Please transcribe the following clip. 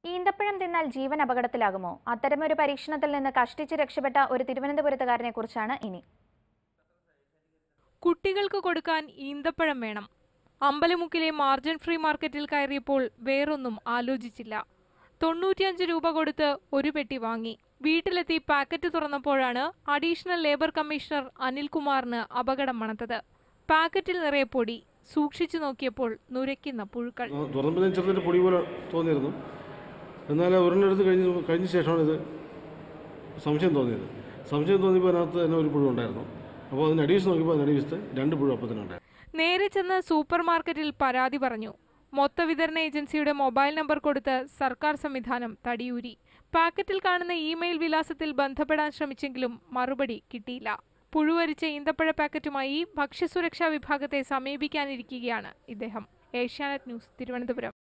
ഈന്തപ്പഴം തിന്നാൽ ജീവൻ അപകടത്തിലാകുമോ അത്തരമൊരു പരീക്ഷണത്തിൽ നിന്ന് കഷ്ടിച്ച് രക്ഷപ്പെട്ട ഒരു തിരുവനന്തപുരത്തുകാരനെ കുറിച്ചാണ് ഇനി കുട്ടികൾക്ക് കൊടുക്കാൻ ഈന്തപ്പഴം വേണം അമ്പലമുക്കിലെ മാർജിൻ ഫ്രീ മാർക്കറ്റിൽ കയറിയപ്പോൾ വേറൊന്നും ആലോചിച്ചില്ല തൊണ്ണൂറ്റിയഞ്ച് രൂപ കൊടുത്ത് ഒരു പെട്ടി വാങ്ങി വീട്ടിലെത്തി പാക്കറ്റ് തുറന്നപ്പോഴാണ് അഡീഷണൽ ലേബർ കമ്മീഷണർ അനിൽകുമാറിന് അപകടം മണത്തത് പാക്കറ്റിൽ നിറയെ പൊടി സൂക്ഷിച്ചു നോക്കിയപ്പോൾ നുരയ്ക്കുന്ന പുഴുക്കൾ ആ, തുറന്നപ്പോൾ ഞാൻ ചെറുതായിട്ട് പൊടി പോലെ തോന്നിയിരുന്നു എന്നാൽ ഒരെണ്ണം എടുത്ത് കഴിഞ്ഞ് കഴിഞ്ഞ ശേഷമാണ് ഇത് സംശയം തോന്നിയത് സംശയം തോന്നിയപ്പോൾ അതിനകത്ത് തന്നെ ഒരു പുഴു ഉണ്ടായിരുന്നു അപ്പോൾ അതിന് അഡീസ് നോക്കിയപ്പോൾ അതിന് അഡീസ് രണ്ട് പുഴു അപ്പം തന്നെ ഉണ്ടായിരുന്നു നേരെ ചെന്ന് സൂപ്പർ മാർക്കറ്റിൽ പരാതി പറഞ്ഞു മൊത്ത വിതരണ ഏജൻസിയുടെ മൊബൈൽ നമ്പർ കൊടുത്ത് സർക്കാർ സംവിധാനം തടിയൂരി പാക്കറ്റിൽ കാണുന്ന ഇമെയിൽ വിലാസത്തിൽ ബന്ധപ്പെടാൻ ശ്രമിച്ചെങ്കിലും മറുപടി കിട്ടിയില്ല പുഴുവരിച്ച ഈന്തപ്പഴ പാക്കറ്റുമായി ഭക്ഷ്യസുരക്ഷാ വിഭാഗത്തെ സമീപിക്കാനിരിക്കുകയാണ് ഇദ്ദേഹം ഏഷ്യാനെറ്റ് ന്യൂസ് തിരുവനന്തപുരം